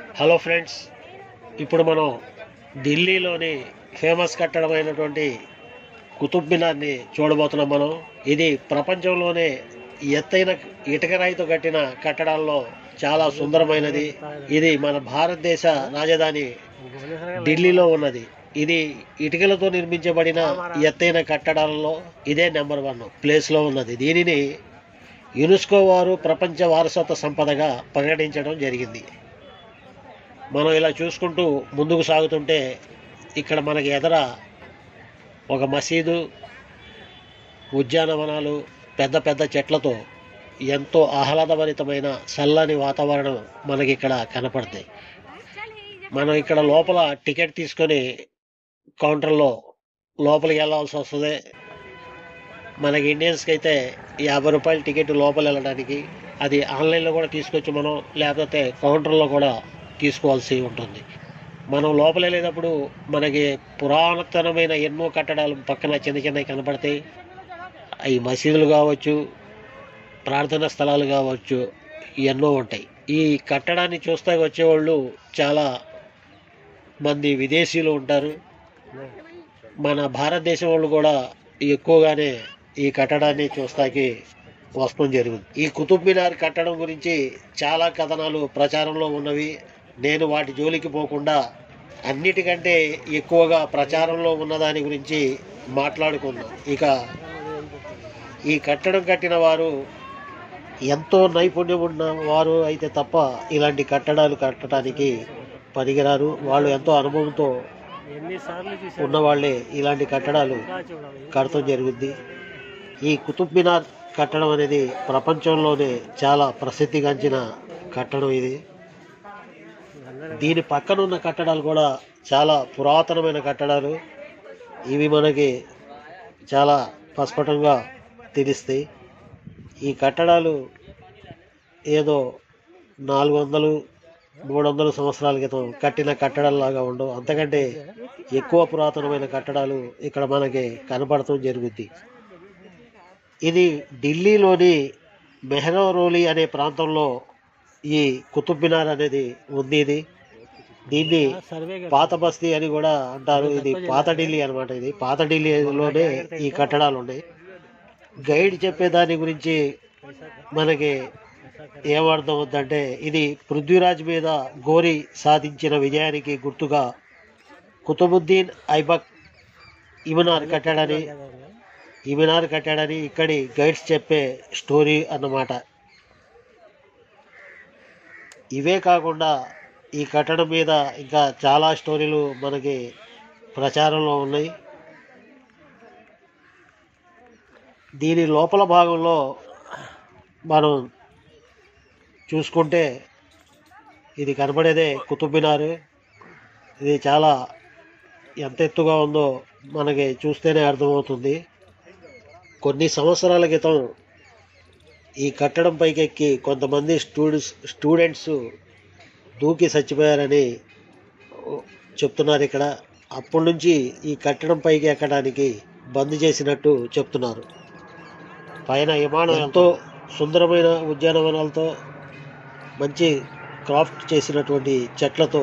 Hello friends ఇప్పుడు మనం ఢిల్లీలోని ఫేమస్ కట్టడమైనటువంటి కుతుబ్ మినార్ని చూడబోతున్నాం మనం ఇది ప్రపంచంలోనే ఎత్తైన ఇటుక రాయితో కట్టిన కట్టడాల్లో చాలా సుందరమైనది ఇది మన భారతదేశ రాజధాని ఢిల్లీలో ఉన్నది ఇది ఇటుకలతో నిర్మించబడిన ఎత్తైన కట్టడాలలో ఇదే నెంబర్ వన్ ప్లేస్లో ఉన్నది దీనిని యునెస్కో వారు ప్రపంచ వారసత్వ సంపదగా ప్రకటించడం జరిగింది మనం ఇలా చూసుకుంటూ ముందుకు సాగుతుంటే ఇక్కడ మనకి ఎదర ఒక మసీదు ఉద్యానవనాలు పెద్ద పెద్ద చెట్లతో ఎంతో ఆహ్లాదభరితమైన చల్లని వాతావరణం మనకి ఇక్కడ కనపడతాయి మనం ఇక్కడ లోపల టికెట్ తీసుకొని కౌంటర్లో లోపలికి వెళ్ళాల్సి వస్తుంది మనకి ఇండియన్స్కి అయితే యాభై రూపాయల టికెట్ లోపల వెళ్ళడానికి అది ఆన్లైన్లో కూడా తీసుకొచ్చి మనం లేకపోతే కౌంటర్లో కూడా తీసుకోవాల్సి ఉంటుంది మనం లోపల వెళ్ళేటప్పుడు మనకి పురాతనమైన ఎన్నో కట్టడాలు పక్కన చిన్న చిన్నవి కనపడతాయి అవి మసీదులు కావచ్చు ప్రార్థనా స్థలాలు కావచ్చు ఎన్నో ఉంటాయి ఈ కట్టడాన్ని చూస్తే వచ్చేవాళ్ళు చాలా మంది విదేశీయులు ఉంటారు మన భారతదేశం వాళ్ళు కూడా ఎక్కువగానే ఈ కట్టడాన్ని చూస్తాకి వస్తడం జరుగుతుంది ఈ కుతుబ్ మినార్ కట్టడం గురించి చాలా కథనాలు ప్రచారంలో ఉన్నవి నేను వాటి జోలికి పోకుండా అన్నిటికంటే ఎక్కువగా ప్రచారంలో ఉన్న దాని గురించి మాట్లాడుకుందాం ఇక ఈ కట్టడం కట్టిన వారు ఎంతో నైపుణ్యం ఉన్న వారు అయితే తప్ప ఇలాంటి కట్టడాలు కట్టడానికి పనికిరారు వాళ్ళు ఎంతో అనుభవంతో ఎన్నిసార్లు ఉన్న వాళ్ళే ఇలాంటి కట్టడాలు కడతం జరుగుద్ది ఈ కుతుబ్ మినార్ కట్టడం అనేది ప్రపంచంలోనే చాలా ప్రసిద్ధిగాంచిన కట్టడం ఇది దీని పక్కన ఉన్న కట్టడాలు కూడా చాలా పురాతనమైన కట్టడాలు ఇవి మనకి చాలా ప్రస్ఫుటంగా తెలుస్తాయి ఈ కట్టడాలు ఏదో నాలుగు వందలు మూడు వందల సంవత్సరాల క్రితం కట్టిన కట్టడాల్లాగా ఉండవు అంతకంటే ఎక్కువ పురాతనమైన కట్టడాలు ఇక్కడ మనకి కనపడటం జరుగుద్ది ఇది ఢిల్లీలోని మెహరౌరోలి అనే ప్రాంతంలో ఈ కుతుబ్ మినార్ అనేది ఉంది ఇది దీన్ని సర్వే పాత బస్తీ అని కూడా అంటారు ఇది పాత ఢిల్లీ అనమాట ఇది పాత ఢిల్లీలోనే ఈ కట్టడాలు ఉన్నాయి గైడ్ చెప్పే దాని గురించి మనకి ఏమర్థం అవుతుందంటే ఇది పృథ్వీరాజ్ మీద గోరి సాధించిన విజయానికి గుర్తుగా కుతుబుద్దీన్ ఐబక్ ఇమినార్ కట్టాడని ఈ మినార్ కట్టాడని ఇక్కడి గైడ్స్ చెప్పే స్టోరీ అన్నమాట ఇవే కాకుండా ఈ కట్టడం మీద ఇంకా చాలా స్టోరీలు మనకి ప్రచారంలో ఉన్నాయి దీని లోపల భాగంలో మనం చూసుకుంటే ఇది కనబడేదే కుతుబ్ మినార్ ఇది చాలా ఎంత ఎత్తుగా ఉందో మనకి చూస్తేనే అర్థమవుతుంది కొన్ని సంవత్సరాల క్రితం ఈ కట్టడం పైకెక్కి కొంతమంది స్టూడెంట్స్ స్టూడెంట్స్ దూకి చచ్చిపోయారని చెప్తున్నారు ఇక్కడ అప్పటి నుంచి ఈ కట్టడం పైకి ఎక్కడానికి బంద్ చేసినట్టు చెప్తున్నారు పైన విమానం ఎంతో సుందరమైన ఉద్యానవనాలతో మంచి క్రాఫ్ట్ చేసినటువంటి చెట్లతో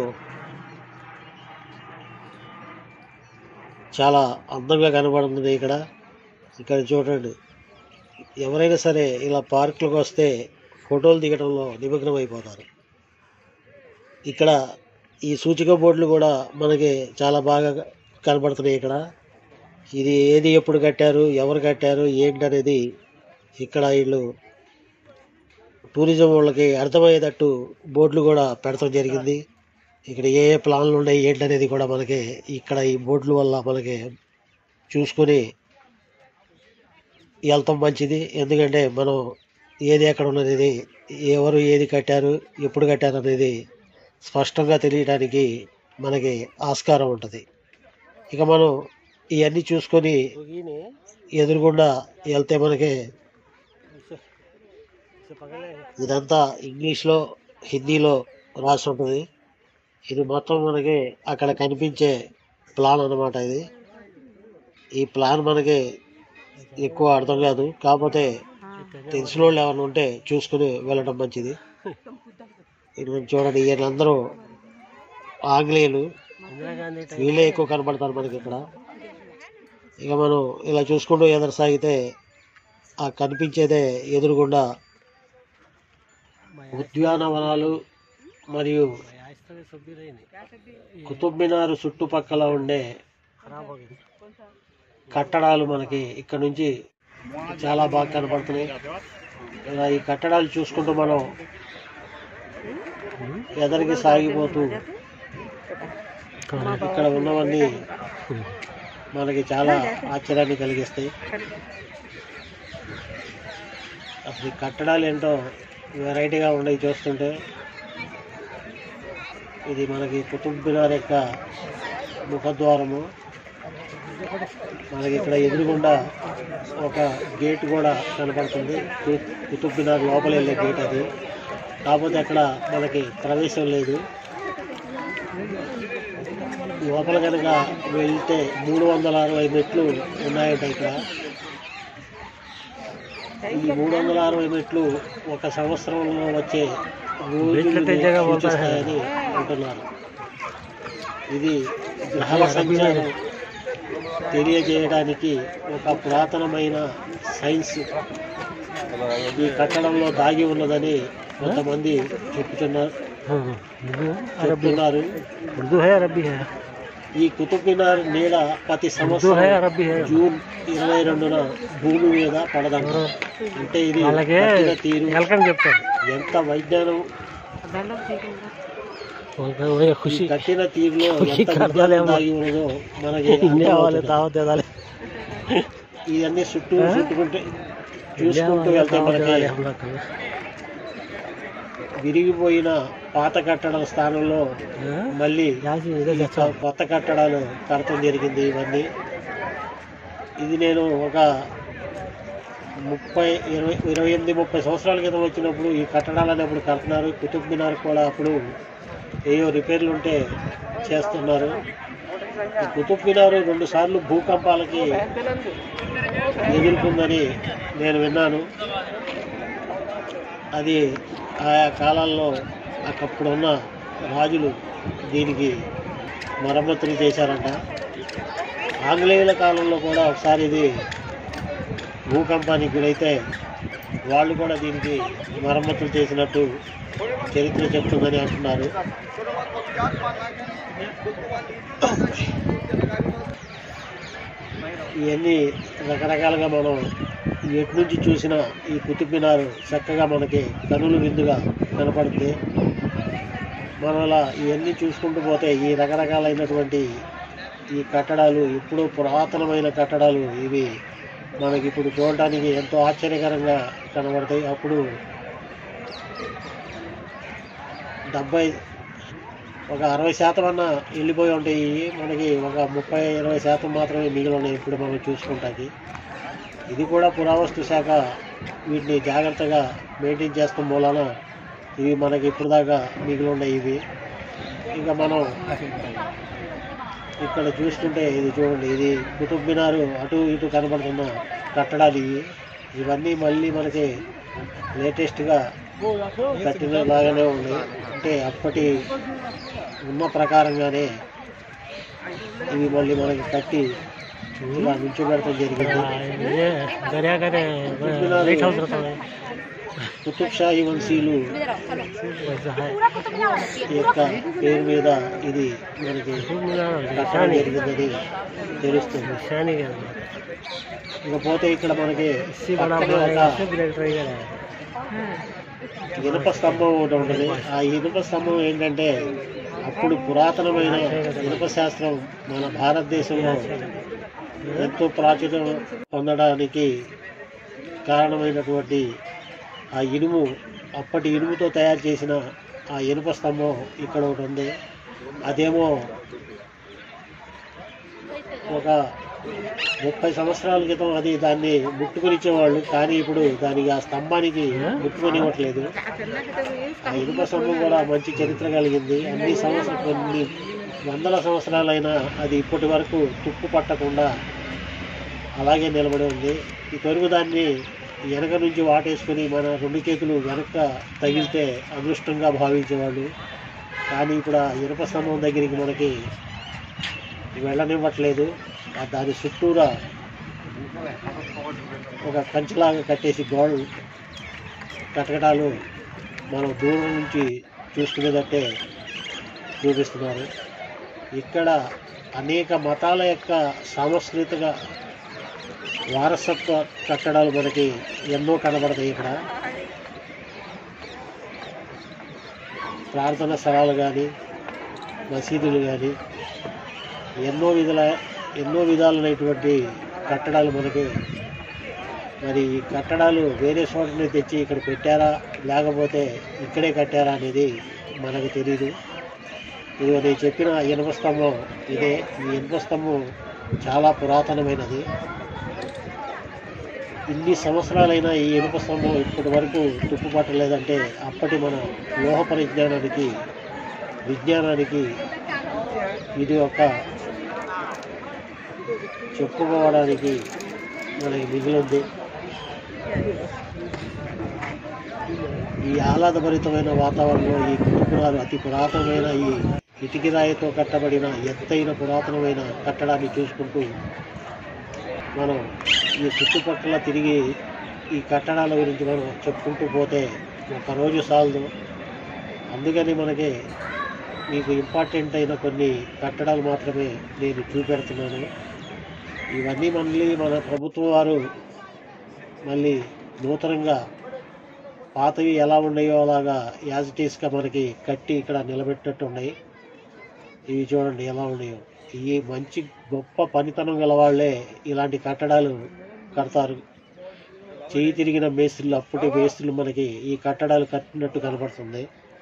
చాలా అందంగా కనబడుతుంది ఇక్కడ ఇక్కడ చూడండి ఎవరైనా సరే ఇలా పార్కులకు వస్తే ఫోటోలు దిగడంలో నిమగ్నం అయిపోతారు ఇక్కడ ఈ సూచిక బోర్డులు కూడా మనకి చాలా బాగా కనబడుతున్నాయి ఇక్కడ ఇది ఏది ఎప్పుడు కట్టారు ఎవరు కట్టారు ఏంటనేది ఇక్కడ వీళ్ళు టూరిజం వాళ్ళకి అర్థమయ్యేటట్టు బోర్డులు కూడా పెడతాం జరిగింది ఇక్కడ ఏ ఏ ప్లాన్లు ఉన్నాయి ఏంటనేది కూడా మనకి ఇక్కడ ఈ బోర్డుల వల్ల మనకి చూసుకొని వెళ్తాం మంచిది ఎందుకంటే మనం ఏది ఎక్కడ ఉన్నది ఎవరు ఏది కట్టారు ఎప్పుడు కట్టారు అనేది స్పష్టంగా తెలియడానికి మనకి ఆస్కారం ఉంటుంది ఇక మనం ఇవన్నీ చూసుకొని ఎదురుగుండా వెళ్తే మనకి ఇదంతా ఇంగ్లీష్లో హిందీలో రాసి ఉంటుంది ఇది మొత్తం మనకి అక్కడ కనిపించే ప్లాన్ అన్నమాట ఇది ఈ ప్లాన్ మనకి ఎక్కువ అర్థం కాదు కాకపోతే తెలిసిన వాళ్ళు ఎవరైనా ఉంటే చూసుకుని వెళ్ళడం మంచిది ఇక్కడ చూడండి వీళ్ళందరూ ఆంగ్లేయులు వీళ్ళే ఎక్కువ కనబడతారు మనకి ఇక్కడ ఇక మనం ఇలా చూసుకుంటూ ఎదురు సాగితే ఆ కనిపించేదే ఎదురుగుండా ఉద్యానవనాలు మరియు కుతుబ్ మినార్ చుట్టుపక్కల ఉండే కట్టడాలు మనకి ఇక్కడ నుంచి చాలా బాగా కనపడుతున్నాయి ఇలా ఈ కట్టడాలు చూసుకుంటూ మనం ఎదరికి సాగిపోతూ ఇక్కడ ఉన్నవన్నీ మనకి చాలా ఆశ్చర్యాన్ని కలిగిస్తాయి అసలు ఈ కట్టడాలు ఏంటో వెరైటీగా ఉండేవి చూస్తుంటే ఇది మనకి కుతుబ్ మినార్ యొక్క ముఖద్వారము మనకి ఇక్కడ ఎదురుగుండా ఒక గేట్ కూడా కనపడుతుంది కు- కుతుబ్ మినార్ లోపల వెళ్ళే గేట్ అది కాకపోతే అక్కడ మనకి ప్రవేశం లేదు లోపల కనుక వెళ్తే మూడు వందల అరవై మెట్లు ఉన్నాయంట ఇక్కడ ఈ మూడు వందల అరవై మెట్లు ఒక సంవత్సరంలో వచ్చే రోజుల్ని సూచిస్తాయని అంటున్నారు ఇది గ్రహాల సంచారం తెలియజేయడానికి ఒక పురాతనమైన సైన్స్ ఈ కట్టడంలో దాగి ఉన్నదని కొంతమంది చెప్తున్నారు చెప్తున్నారు उर्दू है अरबी है ఈ కుతుబ్ మినార్ నీడ ప్రతి उर्दू है సంవత్సరం अरबी है జూన్ ఇరవై రెండున భూమి మీద పడదంట అంటే ఇది అలాగే కట్టిన తీరు వెల్కమ్ చెప్తాడు ఎంత వైజ్ఞానం ఓకే ఈ ఖుషి కట్టిన తీరులో ఖుషి ఎంత కడతాలేమో. విజ్ఞానం దాగి ఉన్నదో మనకి ఇండియా వాళ్ళే అర్థమవుతుంది. దావత్ దేదాలి ఇవన్నీ చుట్టూ ఆ? చుట్టుకుంటే ఇండియా చూసుకుంటూ వాళ్ళే వెళ్తే దావత్ మనకి దేదాలి हम लोग को విరిగిపోయిన పాత కట్టడం స్థానంలో हाँ? మళ్ళీ यहाँ से इधर ఈ जाता కొ- కొత్త కట్టడాలు కడతం జరిగింది ఇవన్నీ ఇది నేను ఒక ముప్పై ఇరవై ఇరవై ఎనిమిది ముప్పై సంవత్సరాల క్రితం వచ్చినప్పుడు ఈ కట్టడాలని అప్పుడు కడుతున్నారు కుతుబ్ మినార్ కూడా అప్పుడు ఏయో రిపేర్లు ఉంటే చేస్తున్నారు ఈ కుతుబ్ మినార్ రెండు సార్లు భూకంపాలకి ఎదుర్కొందని నేను విన్నాను అది ఆయా కాలాల్లో అక్కడున్న రాజులు దీనికి మరమ్మతులు చేశారంట ఆంగ్లేయుల కాలంలో కూడా ఒకసారి ఇది భూకంపానికి గురైతే వాళ్ళు కూడా దీనికి మరమ్మతులు చేసినట్టు చరిత్ర చెప్తుందని అంటున్నారు ఇవన్నీ రకరకాలుగా మనం ఎటు నుంచి చూసినా ఈ కుతుబ్ మినార్ చక్కగా మనకి కనులు విందుగా కనపడుతుంది మనం అలా ఇవన్నీ చూసుకుంటూ పోతే ఈ రకరకాలైనటువంటి ఈ కట్టడాలు ఇప్పుడు పురాతనమైన కట్టడాలు ఇవి మనకి ఇప్పుడు చూడటానికి ఎంతో ఆశ్చర్యకరంగా కనబడతాయి అప్పుడు డెబ్బై ఒక అరవై శాతం అన్న వెళ్ళిపోయి ఉంటాయి మనకి ఒక ముప్పై ఇరవై శాతం మాత్రమే మిగిలి ఉన్నాయి ఇప్పుడు మనం చూసుకుంటాకి ఇది కూడా పురావస్తు శాఖ వీటిని జాగ్రత్తగా మెయింటైన్ చేస్తాం మూలాన ఇవి మనకి ఇప్పుడు దాకా మిగిలి ఉన్నాయి ఇవి ఇంకా మనం ఇక్కడ చూసుకుంటే ఇది చూడండి ఇది కుతుబ్ మినారు అటు ఇటు కనబడుతున్న కట్టడాలు ఇవి ఇవన్నీ మళ్ళీ మనకి లేటెస్ట్గా కట్టిన లాగానే ఉన్నాయి అంటే అప్పటి ఉన్న ప్రకారంగానే ఇవి మళ్ళీ మనకి కట్టి ఇలా నుంచోబెడతాం జరిగింది ये दरिया का लाइट हाउस रहता है కుతుబ్ షాహీ వంశీయులు वैसा है ఈ యొక్క పేరు మీద ఇది మనకి कुतुब मीनार కట్టడం निशानी జరిగిందని తెలుస్తుంది निशानी के अंदर ఇకపోతే ఇక్కడ మనకి इससे बड़ा పక్కనే हमारा ఒక इससे ब्रेक रहेगा ఇనుప స్తంభం ఒకటి ఉంటుంది ఆ ఇనుప స్తంభం ఏంటంటే అప్పుడు పురాతనమైన ఇనుప శాస్త్రం మన భారతదేశంలో ఎంతో ప్రాచుర్యం పొందడానికి కారణమైనటువంటి ఆ ఇనుము అప్పటి ఇనుముతో తయారు చేసిన ఆ ఇనుప స్తంభం ఇక్కడ ఒకటి ఉంది అదేమో ఒక ముప్పై సంవత్సరాల క్రితం అది దాన్ని ముట్టుకొనిచ్చేవాళ్ళు కానీ ఇప్పుడు దానికి ఆ స్తంభానికి ముట్టుకొనివ్వట్లేదు ఆ ఇనుప స్తంభం కూడా మంచి చరిత్ర కలిగింది అన్ని సంవత్సరం కొన్ని వందల సంవత్సరాలైనా అది ఇప్పటి వరకు తుప్పు పట్టకుండా అలాగే నిలబడి ఉంది ఈ తొరుగు దాన్ని వెనక నుంచి వాటేసుకుని మన రెండు చేతులు వెనక తగిలితే అదృష్టంగా భావించేవాళ్ళు కానీ ఇప్పుడు ఆ ఇనుప స్తంభం దగ్గరికి మనకి వెళ్ళనివ్వట్లేదు ఆ దాని చుట్టూరా ఒక కంచెలాగా కట్టేసి గోడలు కటకటాలు మనం దూరం నుంచి చూసుకునేటట్టే చూపిస్తున్నారు ఇక్కడ అనేక మతాల యొక్క సాంస్కృతిక వారసత్వ కట్టడాలు మనకి ఎన్నో కనబడతాయి ఇక్కడ ప్రార్థన స్థలాలు కానీ మసీదులు కానీ ఎన్నో విధాల ఎన్నో విధాలైనటువంటి కట్టడాలు మనకి మరి ఈ కట్టడాలు వేరే చోటని తెచ్చి ఇక్కడ పెట్టారా లేకపోతే ఇక్కడే కట్టారా అనేది మనకు తెలియదు ఇది నేను చెప్పిన ఇనుప స్తంభం ఇదే ఈ ఇనుప స్తంభం చాలా పురాతనమైనది ఇన్ని సంవత్సరాలైనా ఈ ఇనుప స్తంభం ఇప్పటి వరకు తుప్పు పట్టలేదంటే అప్పటి మన లోహ పరిజ్ఞానానికి విజ్ఞానానికి ఇది ఒక చెప్పుకోవడానికి మనకి మిగిలింది ఈ ఆహ్లాదభరితమైన వాతావరణంలో ఈ కుటుంబాలు అతి పురాతనమైన ఈ ఇటుకి రాయితో కట్టబడిన ఎత్తైన పురాతనమైన కట్టడాన్ని చూసుకుంటూ మనం ఈ చుట్టుపక్కల తిరిగి ఈ కట్టడాల గురించి మనం చెప్పుకుంటూ పోతే ఒక రోజు సాలదు అందుకని మనకి మీకు ఇంపార్టెంట్ అయిన కొన్ని కట్టడాలు మాత్రమే నేను చూపెడుతున్నాను ఇవన్నీ మళ్ళీ మన ప్రభుత్వం వారు మళ్ళీ నూతనంగా పాతవి ఎలా ఉన్నాయో అలాగా యాజ్ ఇట్ ఈస్గా మనకి కట్టి ఇక్కడ నిలబెట్టినట్టు ఉన్నాయి ఇవి చూడండి ఎలా ఉన్నాయో ఈ మంచి గొప్ప పనితనం గల వాళ్ళే ఇలాంటి కట్టడాలు కడతారు చేయి తిరిగిన మేస్త్రులు అప్పటి మేస్త్రులు మనకి ఈ కట్టడాలు కట్టినట్టు కనబడుతుంది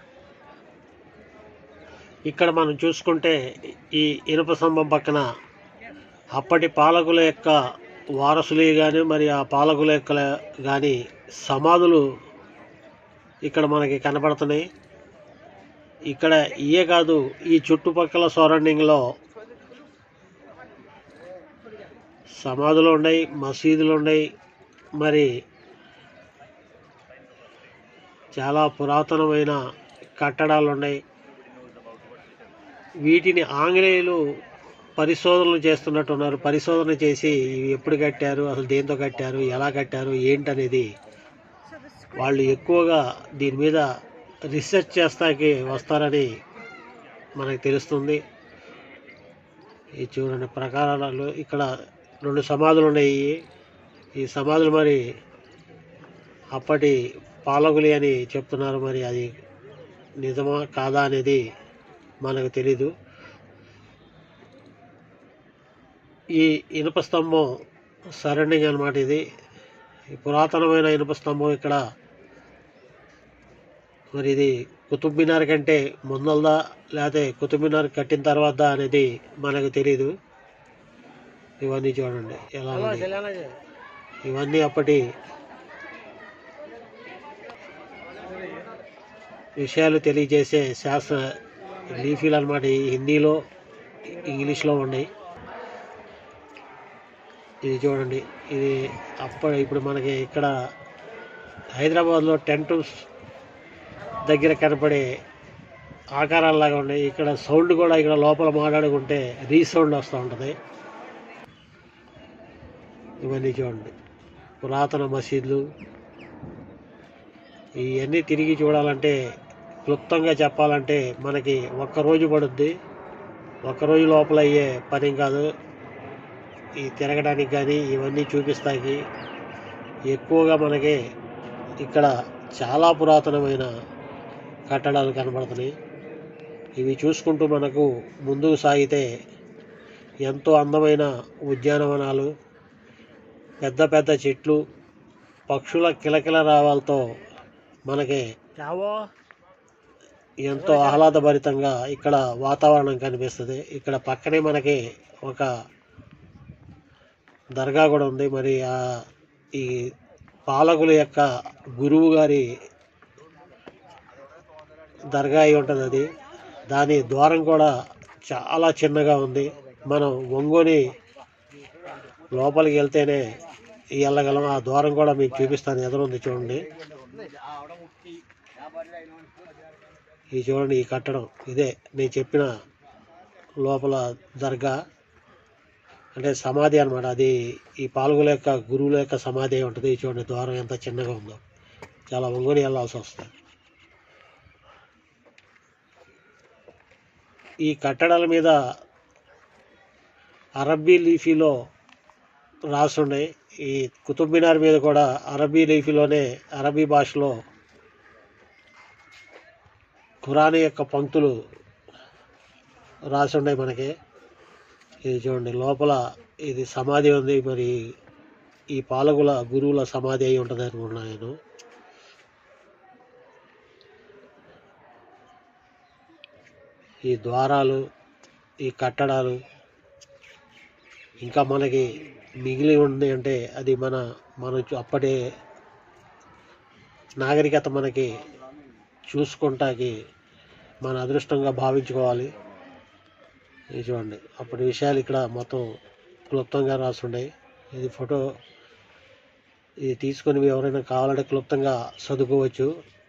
ఇక్కడ మనం చూసుకుంటే ఈ ఇనుప స్తంభం పక్కన అప్పటి పాలకుల యొక్క వారసులు కానీ మరి ఆ పాలకుల యొక్క కానీ సమాధులు ఇక్కడ మనకి కనపడుతున్నాయి ఇక్కడ ఇయే కాదు ఈ చుట్టుపక్కల సరౌండింగ్లో సమాధులు ఉన్నాయి మసీదులు ఉన్నాయి మరి చాలా పురాతనమైన కట్టడాలు ఉన్నాయి వీటిని ఆంగ్లేయులు పరిశోధనలు చేస్తున్నట్టున్నారు పరిశోధన చేసి ఇవి ఎప్పుడు కట్టారు అసలు దేంతో కట్టారు ఎలా కట్టారు ఏంటనేది వాళ్ళు ఎక్కువగా దీని మీద రీసెర్చ్ చేస్తాకి వస్తారని మనకు తెలుస్తుంది ఈ చూడండి ప్రకారాలు ఇక్కడ రెండు సమాధులు ఉన్నాయి ఈ సమాధులు మరి అప్పటి పాలకులు అని చెప్తున్నారు మరి అది నిజమా కాదా అనేది మనకు తెలీదు ఈ ఇనుప స్తంభం సరౌండింగ్ అనమాట ఇది ఈ పురాతనమైన ఇనుప స్తంభం ఇక్కడ మరి ఇది కుతుబ్ మినార్ కంటే ముందలదా లేకపోతే కుతుబ్ మినార్ కట్టిన తర్వాత అనేది మనకు తెలీదు ఇవన్నీ చూడండి ఎలా ఉన్నాయి ఇవన్నీ అప్పటి విషయాలు తెలియజేసే శాస్త్ర లీఫీలు అనమాట ఈ హిందీలో ఇంగ్లీష్లో ఉన్నాయి ఇది చూడండి ఇది అప్పుడు ఇప్పుడు మనకి ఇక్కడ హైదరాబాద్లో టెంట్ దగ్గర కనపడే ఆకారాల్లాగా ఉన్నాయి ఇక్కడ సౌండ్ కూడా ఇక్కడ లోపల మాట్లాడుకుంటే రీసౌండ్ వస్తూ ఉంటుంది ఇవన్నీ చూడండి పురాతన మసీదులు ఇవన్నీ తిరిగి చూడాలంటే క్లుప్తంగా చెప్పాలంటే మనకి ఒక్క రోజు పడుద్ది ఒక్క రోజు లోపల అయ్యే పని కాదు ఈ తిరగడానికి కానీ ఇవన్నీ చూపిస్తాయి ఎక్కువగా మనకి ఇక్కడ చాలా పురాతనమైన కట్టడాలు కనబడుతున్నాయి ఇవి చూసుకుంటూ మనకు ముందుకు సాగితే ఎంతో అందమైన ఉద్యానవనాలు పెద్ద పెద్ద చెట్లు పక్షుల కిలకిల రావాలతో మనకి ఎంతో ఆహ్లాదభరితంగా ఇక్కడ వాతావరణం కనిపిస్తుంది ఇక్కడ పక్కనే మనకి ఒక దర్గా కూడా ఉంది మరి ఆ ఈ పాలకుల యొక్క గురువు గారి దర్గా అయి ఉంటుంది అది దాని ద్వారం కూడా చాలా చిన్నగా ఉంది మనం ఒంగోని లోపలికి వెళ్తేనే వెళ్ళగలం ఆ ద్వారం కూడా మీకు చూపిస్తాను ఎదురుంది చూడండి ఇది చూడండి ఈ కట్టడం ఇదే నేను చెప్పిన లోపల దర్గా అంటే సమాధి అన్నమాట అది ఈ పాల్గొల యొక్క గురువుల యొక్క సమాధి అయి ఉంటుంది ఇది చూడండి ద్వారం ఎంత చిన్నగా ఉందో చాలా వంగుని వెళ్ళాల్సి వస్తుంది ఈ కట్టడాల మీద అరబ్బీ లీఫీలో రాసున్నాయి ఈ కుతుబ్ మినార్ మీద కూడా అరబీ లీఫీలోనే అరబీ భాషలో ఖురాన్ యొక్క పంక్తులు రాసి ఉన్నాయి మనకి ఇది చూడండి లోపల ఇది సమాధి ఉంది మరి ఈ పాలకుల గురువుల సమాధి అయి ఉంటుంది అనుకుంటున్నాను నేను ఈ ద్వారాలు ఈ కట్టడాలు ఇంకా మనకి మిగిలి ఉంది అంటే అది మన మన చు- అప్పటి నాగరికత మనకి చూసుకుంటాకి మన అదృష్టంగా భావించుకోవాలి ఇది చూడండి అప్పటి విషయాలు ఇక్కడ మొత్తం క్లుప్తంగా రాసుండే ఇది ఫోటో ఇది తీసుకొని మీరు ఎవరైనా కావాలంటే క్లుప్తంగా చదువుకోవచ్చు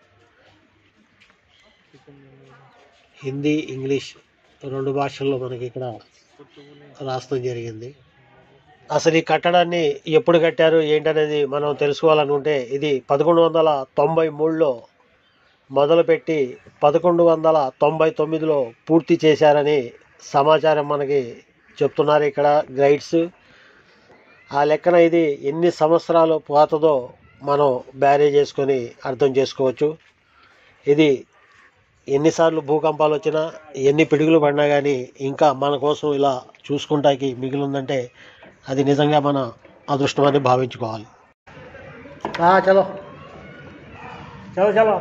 హిందీ ఇంగ్లీష్ రెండు భాషల్లో మనకి ఇక్కడ రాస్తాం జరిగింది అసలు ఈ కట్టడాన్ని ఎప్పుడు కట్టారు ఏంటనేది మనం తెలుసుకోవాలనుకుంటే ఇది పదకొండు వందల తొంభై మూడులో మొదలుపెట్టి పదకొండు వందల తొంభై తొమ్మిదిలో పూర్తి చేశారని సమాచారం మనకి చెప్తున్నారు ఇక్కడ గైడ్స్ ఆ లెక్కన ఇది ఎన్ని సంవత్సరాలు పాతదో మనం బ్యారీ చేసుకొని అర్థం చేసుకోవచ్చు ఇది ఎన్నిసార్లు భూకంపాలు వచ్చినా ఎన్ని పిడుగులు పడినా కానీ ఇంకా మన కోసం ఇలా చూసుకుంటాకి మిగిలి ఉందంటే అది నిజంగా మన అదృష్టం అని భావించుకోవాలి చలో చలో చలో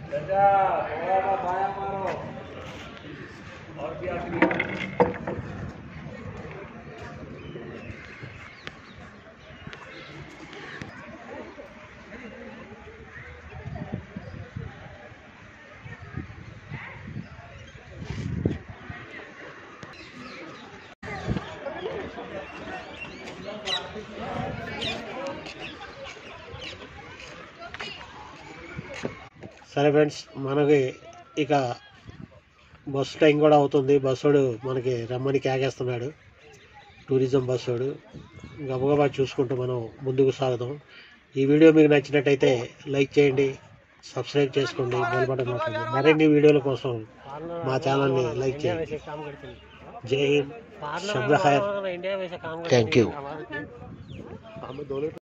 సరే ఫ్రెండ్స్ మనకి ఇక బస్ టైం కూడా అవుతుంది బస్సుడు మనకి రమ్మని కేకేస్తున్నాడు టూరిజం బస్సుడు గబగబా చూసుకుంటూ మనం ముందుకు సాగుదాం ఈ వీడియో మీకు నచ్చినట్టయితే లైక్ చేయండి సబ్స్క్రైబ్ చేసుకోండి బెల్ బటన్ నొక్కండి మరిన్ని వీడియోల కోసం మా ఛానల్ని లైక్ इंडिया చేయండి वैसे काम करते हैं జై హింద్ पार्लर शब्द खैर। इंडिया वैसे काम Thank करते you. हैं हमारे